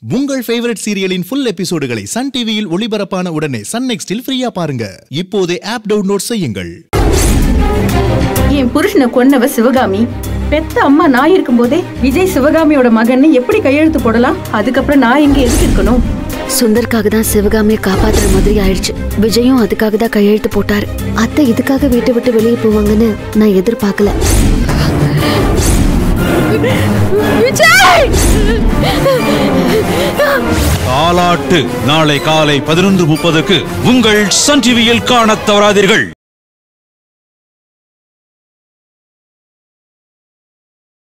உங்கள் ஃபேவரட் சீரியலின் ஃபுல் எபிசோடுகளை சன் டிவியில் ஒளிபரப்பான உடனே சன் நெக்ஸ்டில் ஃப்ரீயா பாருங்க இப்போதே ஆப் டவுன்லோட் செய்யுங்கள் என் புருஷனை கொன்னவ சிவகாமி பெத்த அம்மா நான் இருக்கும்போதே விஜய் சிவகாமியோட மகன்னு எப்படி கையெழுத்து போடலாம் அதுக்கப்புறம் நான் இங்க எதுக்கு இருக்கணும் சுந்தர்க்காக தான் சிவகாமியை காப்பாத்துற மாதிரி ஆயிடுச்சு விஜயும் அதுக்காக தான் கையெழுத்து போட்டாரு அத்தை இதுக்காக வீட்டை விட்டு வெளியே போவாங்கன்னு நான் எதிர்பார்க்கல தாலாட்டு நாளை காலை பதினொன்று முப்பதுக்கு உங்கள் சன் டிவியில் காணத் தவறாதீர்கள்